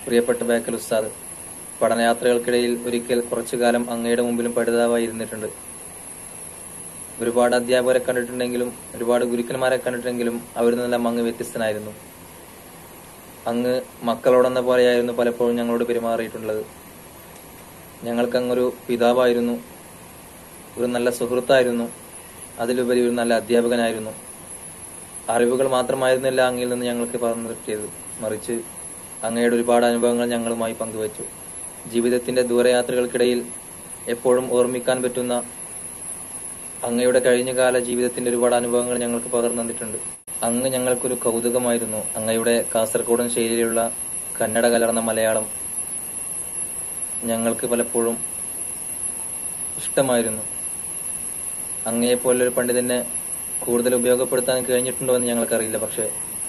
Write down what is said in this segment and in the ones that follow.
പ്രിയപ്പെട്ട ബേക്കൽ ഉസ്താദ് പഠനയാത്രകൾക്കിടയിൽ ഒരിക്കൽ കുറച്ചു കാലം അങ്ങയുടെ മുമ്പിലും പഠിതാവായി ഇരുന്നിട്ടുണ്ട് ഒരുപാട് അധ്യാപകരെ കണ്ടിട്ടുണ്ടെങ്കിലും ഒരുപാട് ഗുരുക്കന്മാരെ കണ്ടിട്ടുണ്ടെങ്കിലും അവരിൽ നിന്നെല്ലാം അങ്ങ് വ്യത്യസ്തനായിരുന്നു അങ്ങ് മക്കളോടെന്ന പോലെയായിരുന്നു പലപ്പോഴും ഞങ്ങളോട് പെരുമാറിയിട്ടുള്ളത് ഞങ്ങൾക്ക് അങ്ങൊരു പിതാവായിരുന്നു ഒരു നല്ല സുഹൃത്തായിരുന്നു അതിലുപരി ഒരു നല്ല അധ്യാപകനായിരുന്നു അറിവുകൾ മാത്രമായിരുന്നില്ല അങ്ങിൽ നിന്ന് ഞങ്ങൾക്ക് പറഞ്ഞു കിട്ടിയത് മറിച്ച് അങ്ങയുടെ ഒരുപാട് അനുഭവങ്ങൾ ഞങ്ങളുമായി പങ്കുവച്ചു ജീവിതത്തിന്റെ ദൂരയാത്രകൾക്കിടയിൽ എപ്പോഴും ഓർമ്മിക്കാൻ പറ്റുന്ന അങ്ങയുടെ കഴിഞ്ഞകാല ജീവിതത്തിന്റെ ഒരുപാട് അനുഭവങ്ങൾ ഞങ്ങൾക്ക് പകർന്നു തന്നിട്ടുണ്ട് അങ്ങ് ഞങ്ങൾക്കൊരു കൗതുകമായിരുന്നു അങ്ങയുടെ കാസർഗോഡൻ ശൈലിയിലുള്ള കന്നഡ കലർന്ന മലയാളം ഞങ്ങൾക്ക് പലപ്പോഴും ഇഷ്ടമായിരുന്നു അങ്ങയെപ്പോലൊരു പണ്ഡിതനെ കൂടുതൽ ഉപയോഗപ്പെടുത്താൻ കഴിഞ്ഞിട്ടുണ്ടോ എന്ന് ഞങ്ങൾക്കറിയില്ല പക്ഷെ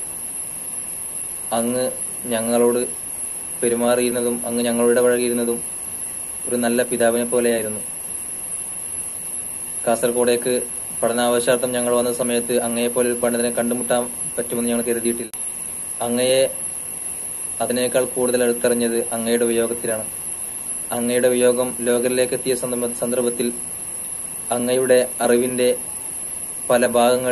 അങ്ങ് ഞങ്ങളോട് പെരുമാറിയിരുന്നതും അങ്ങ് ഞങ്ങളോട് ഇടപഴകിയിരുന്നതും ഒരു നല്ല പിതാവിനെ പോലെയായിരുന്നു കാസർഗോഡേക്ക് പഠനാവശ്യാർത്ഥം ഞങ്ങൾ വന്ന സമയത്ത് അങ്ങയെ പോലെ ഒരു പണ്ഡിതനെ കണ്ടുമുട്ടാൻ പറ്റുമെന്ന് ഞങ്ങൾ കരുതിയിട്ടില്ല അങ്ങയെ അതിനേക്കാൾ കൂടുതൽ അടുത്തറിഞ്ഞത് അങ്ങയുടെ വിയോഗത്തിലാണ് അങ്ങയുടെ വിയോഗം ലോകരിലേക്ക് എത്തിയ സന്ദർഭ- സന്ദർഭത്തിൽ അങ്ങയുടെ അറിവിന്റെ പല ഭാഗങ്ങൾ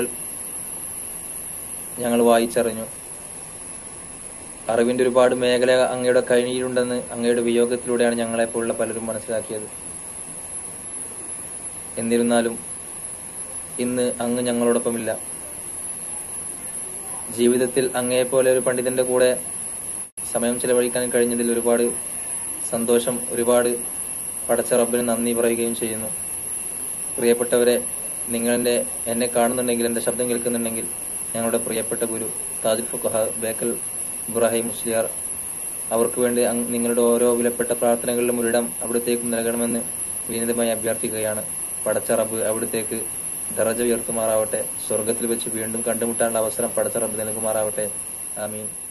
ഞങ്ങൾ വായിച്ചറിഞ്ഞു അറിവിന്റെ ഒരുപാട് മേഖല അങ്ങയുടെ കയ്യിലുണ്ടെന്ന് അങ്ങയുടെ വിയോഗത്തിലൂടെയാണ് ഞങ്ങളെപ്പോലുള്ള പലരും മനസ്സിലാക്കിയത് എന്നിരുന്നാലും ഇന്ന് അങ്ങ് ഞങ്ങളോടൊപ്പമില്ല ജീവിതത്തിൽ അങ്ങയെപ്പോലെ ഒരു പണ്ഡിതന്റെ കൂടെ സമയം ചെലവഴിക്കാൻ കഴിഞ്ഞതിൽ ഒരുപാട് സന്തോഷം ഒരുപാട് പടച്ച റബ്ബിന് നന്ദി പറയുകയും ചെയ്യുന്നു പ്രിയപ്പെട്ടവരെ നിങ്ങളെന്റെ എന്നെ കാണുന്നുണ്ടെങ്കിൽ എന്റെ ശബ്ദം കേൾക്കുന്നുണ്ടെങ്കിൽ ഞങ്ങളുടെ പ്രിയപ്പെട്ട ഗുരു താജുൽ ഫുഖഹ ബേക്കൽ ഇബ്രാഹിം മുസ്ലിയാർ അവർക്ക് വേണ്ടി അങ് നിങ്ങളുടെ ഓരോ വിലപ്പെട്ട പ്രാർത്ഥനകളിലും ഒരിടം അവിടത്തേക്ക് നൽകണമെന്ന് വിനീതമായി അഭ്യർത്ഥിക്കുകയാണ് പടച്ച റബ്ബ് അവിടത്തേക്ക് ദറജ ഉയർത്തുമാറാവട്ടെ സ്വർഗത്തിൽ വെച്ച് വീണ്ടും കണ്ടുമുട്ടാനുള്ള അവസരം പടച്ച റബ്ബ് നൽകുമാറാവട്ടെ ആമീൻ